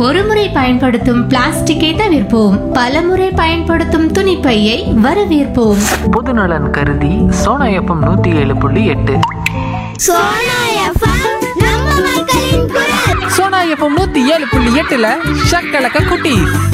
ஒருமுறை பயன்படுத்தும் பிளாஸ்டிக்கை தவிர்ப்போம் பலமுறை பயன்படுத்தும் துணிப்பையை வரவேற்போம் பொதுநலன் கருதி சோனா எஃப்எம் நூற்றி ஏழு புள்ளி எட்டு சோனா எஃப்எம் நம்ம மக்களின் குரல் சோனா எஃப்எம் நூத்தி ஏழு புள்ளி எட்டுல ஷக்கலக்க குட்டி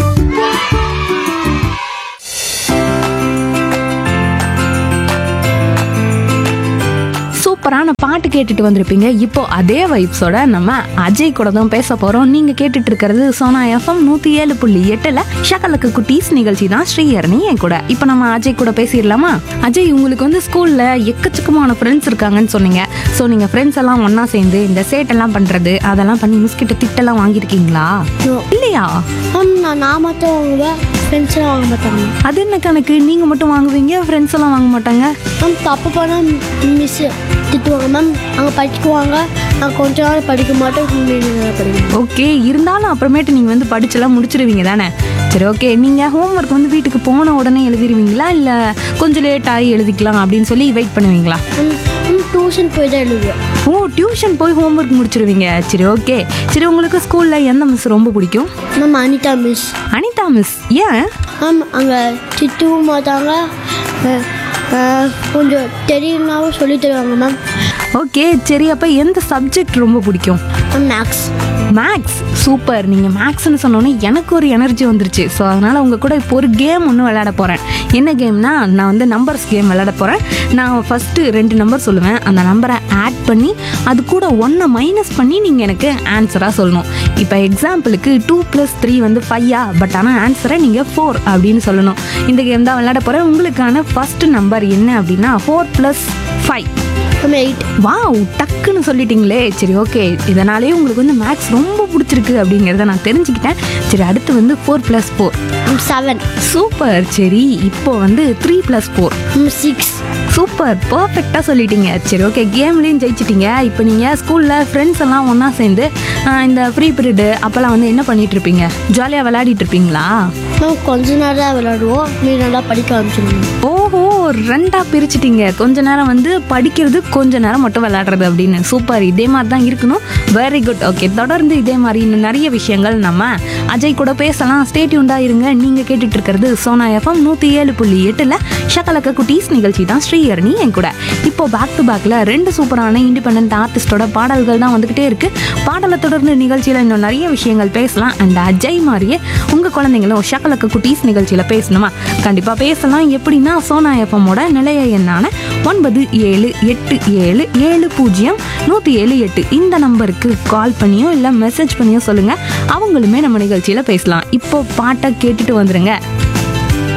சூப்பரான பாட்டு கேட்டுட்டு வந்திருப்பீங்க இப்போ அதே வைப்ஸோட நம்ம அஜய் கூட தான் பேச போறோம் நீங்க கேட்டுட்டு இருக்கிறது சோனா எஃப்எம் நூத்தி ஏழு புள்ளி எட்டுல ஷகலக்கு குட்டீஸ் நிகழ்ச்சி தான் ஸ்ரீஹரணி என் கூட இப்போ நம்ம அஜய் கூட பேசிடலாமா அஜய் உங்களுக்கு வந்து ஸ்கூல்ல எக்கச்சக்கமான ஃப்ரெண்ட்ஸ் இருக்காங்கன்னு சொன்னீங்க ஸோ நீங்க ஃப்ரெண்ட்ஸ் எல்லாம் ஒண்ணா சேர்ந்து இந்த சேட்டெல்லாம் பண்றது அதெல்லாம் பண்ணி மிஸ் கிட்ட திட்டெல்லாம் வாங்கியிருக்கீங்களா இல்லையா மேம் நான் நான் மட்டும் வாங்குவேன் ஃப்ரெண்ட்ஸ்லாம் வாங்க மாட்டாங்க அது என்ன கணக்கு நீங்க மட்டும் வாங்குவீங்க ஃப்ரெண்ட்ஸ் எல்லாம் வாங்க மாட்டாங்க மேம் தப்பு பண்ணால் மிஸ் திட்டுவாங்க மேம் அங்கே படிக்குவாங்க நான் கொஞ்ச நாள் படிக்க மாட்டேன் மீதி நேரம் படிப்பேன் ஓகே இருந்தாலும் அப்புறமேட்டு நீங்கள் வந்து படிச்செல்லாம் முடிச்சிருவீங்க தானே சரி ஓகே நீங்கள் ஹோம்ஒர்க் வந்து வீட்டுக்கு போன உடனே எழுதிருவீங்களா இல்லை கொஞ்சம் லேட் ஆகி எழுதிக்கலாம் அப்படின்னு சொல்லி வெயிட் பண்ணுவீங்களா மேம் டியூஷன் போய் தான் எழுதுவேன் ஓ டியூஷன் போய் ஹோம்ஒர்க் முடிச்சிருவீங்க சரி ஓகே சரி உங்களுக்கு ஸ்கூலில் எந்த மிஸ் ரொம்ப பிடிக்கும் ma'am Anitha miss Anitha miss ஏன் மேம் அங்கே திட்டவும் மாட்டாங்க அஹ், அஹ், கொஞ்சம் தெரியலனாவும் சொல்லி தருவாங்க மேம் ஓகே சரி அப்போ எந்த சப்ஜெக்ட் ரொம்ப பிடிக்கும் மேம் மேக்ஸ் மேக்ஸ் சூப்பர் நீங்கள் மேக்ஸ்னு சொன்னோன்னே எனக்கு ஒரு எனர்ஜி வந்துருச்சு ஸோ அதனால் உங்கள் கூட இப்போ ஒரு கேம் ஒன்று விளையாட போகிறேன் என்ன கேம்னா நான் வந்து நம்பர்ஸ் கேம் விளையாட போகிறேன் நான் ஃபஸ்ட்டு ரெண்டு நம்பர் சொல்லுவேன் அந்த நம்பரை ஆட் பண்ணி அது கூட ஒன்றை மைனஸ் பண்ணி நீங்கள் எனக்கு ஆன்சராக சொல்லணும் இப்போ எக்ஸாம்பிளுக்கு டூ ப்ளஸ் த்ரீ வந்து ஃபையா பட் ஆனால் ஆன்சரை நீங்கள் ஃபோர் அப்படின்னு சொல்லணும் இந்த கேம் தான் விளையாட போகிறேன் உங்களுக்கான ஃபஸ்ட்டு நம்பர் என்ன அப்படின்னா four plus five ma'am eight wow டக்குன்னு சொல்லிட்டீங்களே சரி ஓகே இதனாலே உங்களுக்கு வந்து மேக்ஸ் ரொம்ப பிடிச்சிருக்கு அப்படிங்கிறத நான் தெரிஞ்சுக்கிட்டேன் சரி அடுத்து வந்து four plus four ma'am seven super சரி இப்போ வந்து three plus four ma'am six super பர்ஃபெக்டாக சொல்லிட்டீங்க சரி ஓகே கேம்லேயும் ஜெயிச்சிட்டீங்க இப்போ நீங்கள் ஸ்கூலில் ஃப்ரெண்ட்ஸ் எல்லாம் ஒன்றா சேர்ந்து ஆஹ், இந்த ஃப்ரீ பீரியடு அப்போல்லாம் வந்து என்ன பண்ணிட்டு இருப்பீங்க ஜாலியாக விளையாடிட்டு இருப்பீங்களா மேம் கொஞ்ச நேரம் தான் விளையாடுவோம் மீதி நல்லா படிக்க ஆரம்பிச்சிடுவோம் ஓஹோ ரெண்டாக பிரிச்சிட்டீங்க கொஞ்ச நேரம் வந்து படிக்கிறது கொஞ்ச நேரம் மட்டும் விளையாடுறது அப்படின்னு சூப்பர் இதே மாதிரி தான் இருக்கணும் வெரி குட் ஓகே தொடர்ந்து இதே மாதிரி இன்னும் நிறைய விஷயங்கள் நம்ம அஜய் கூட பேசலாம் ஸ்டேட்யூண்டா இருங்க நீங்கள் கேட்டுட்டு இருக்கிறது சோனா எஃப்எம் நூற்றி ஏழு புள்ளி எட்டில் ஷகலக்க குட்டீஸ் நிகழ்ச்சி தான் ஸ்ரீஹரணி என் கூட இப்போ பேக் டு பேக்கில் ரெண்டு சூப்பரான இண்டிபெண்ட் ஆர்டிஸ்டோட பாடல்கள் தான் வந்துக்கிட்டே இருக்கு பாடலை தொடர்ந்து நிகழ்ச்சியில் இன்னும் நிறைய விஷயங்கள் பேசலாம் அண்ட் அஜய் மாதிரியே உங்கள் குழந்தைங்களும் ஷகலக்க குட்டீஸ் நிகழ்ச்சியில் பேசணுமா கண்டிப்பாக பேசலாம் எப்படின்னா சோனா எஃப்எம்மோட நிலைய எண்ணான ஒன்பது ஏழு எட்டு ஏழு ஏழு பூஜ்ஜியம் நூற்றி ஏழு எட்டு இந்த நம்பருக்கு கால் பண்ணியோ இல்லை மெசேஜ் பண்ணியோ சொல்லுங்கள் அவங்களுமே நம்ம நிகழ்ச்சியில் பேசலாம் இப்போ பாட்டை கேட்டுட்டு வந்துருங்க